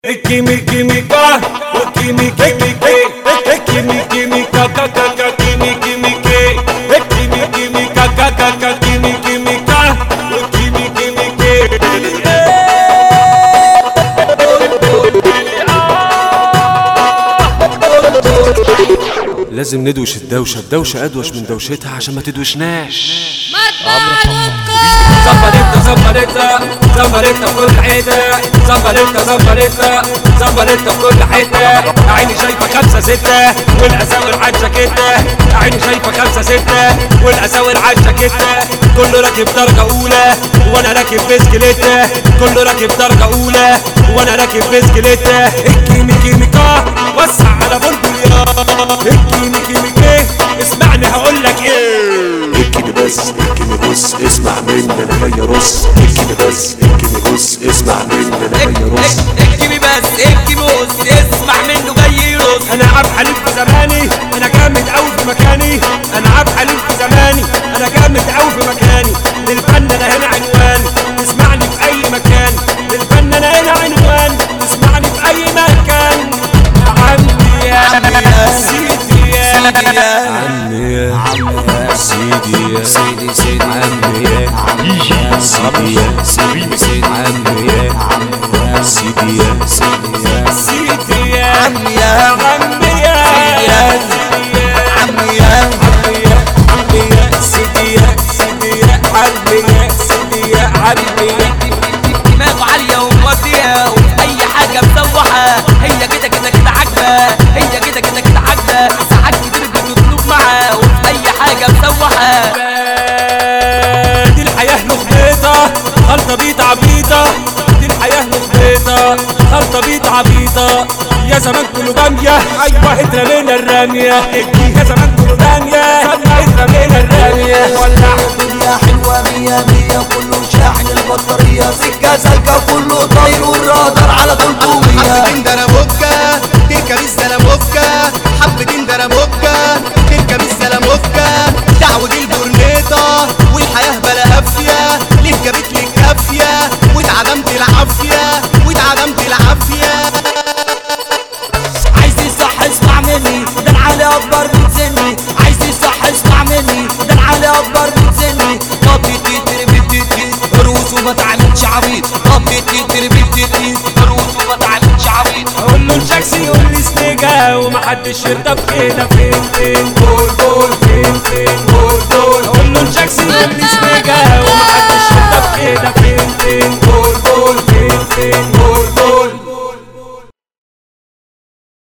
Gimme, gimme, ga, oh, gimme, gimme, ga, eh, gimme, gimme, ga, ga, ga, ga, gimme, gimme, ga, eh, gimme, gimme, ga, ga, ga, ga, gimme, gimme, ga, oh, gimme, gimme, ga. لازم ندوش الدوشة الدوشة أدوش من دوشتها عشان ما تدوشناش زمبريتا زمبريتا زمبريتا في كل حتة زمبريتا زمبريتا زمبريتا في كل حتة عيني شايفة خمسة ستة والأساور على الجاكيتة عيني شايفة خمسة ستة والأساور على الجاكيتة كله راكب درجة أولى وأنا راكب بسكليتة كله راكب درجة أولى وأنا راكب بسكليتة الكيمي كيميكا وسع على بلبل يا الكيمي كيميكا اسمعني هقولك ايه اركني بس اركني بص اسمع مني انا جاي ارص اركني بس اركني بص اسمع مني انا جاي ارص اكتبي بس اكتبي بص اسمع منه جاي يرص انا عارف حليف في زماني انا جامد قوي في مكاني انا عارف حليف في زماني انا جامد قوي في مكاني للفن انا هنا عنوان تسمعني في اي مكان للفن انا هنا عنوان تسمعني في اي مكان يا عمي يا سيدي يا عمي يا سيدي يا سيدي سيدي عمي يا سيدي يا سيدي سيدي عمي يا سيدي يا سيدي يا عمي يا عمي يا سيدي يا عمي يا عمي يا سيدي يا سيدي يا عمي يا سيدي يا عمي يا دماغه عالية ومودية وفي أي حاجة مسوحة هي كده كده كده عاجبة هي كده كده كده عاجبة ساعات كتير بتطلب معاه وفي أي حاجة مسوحة دي الحياة لخبيطة خلطة بيت عبيطة دي الحياة لخبيطة خلطة بيت عبيطة يا زمان كله بامية أيوة اترمينا الرمية يا زمان كله بامية سمع اترمينا الرمية ولع الدنيا حلوة مية مية كله شاحن البطارية سكة سالكة كله طاير والرادار على طول قوية حبتين دربوكا تركب الزلموكا حبتين دربوكا تركب الزلموكا تعوج البورنيطة والحياة بلا قافية ليه جابت لك كافية واتعدمت العافية واتعدمت العافية عايز يصح اسمع مني ده انا علي اكبر من سني عايز يصح اسمع مني ده انا علي اكبر من سني طبي تتر بتتر روس وما تعملش عبيط طبي تتر بتتر روس وما تعملش عبيط اقول له الجاكسي يقول لي سنيجا ومحدش يرضى بكده فين فين جول جول فين فين جول جول اقول له الجاكسي يقول لي سنيجا ومحدش يرضى بكده فين فين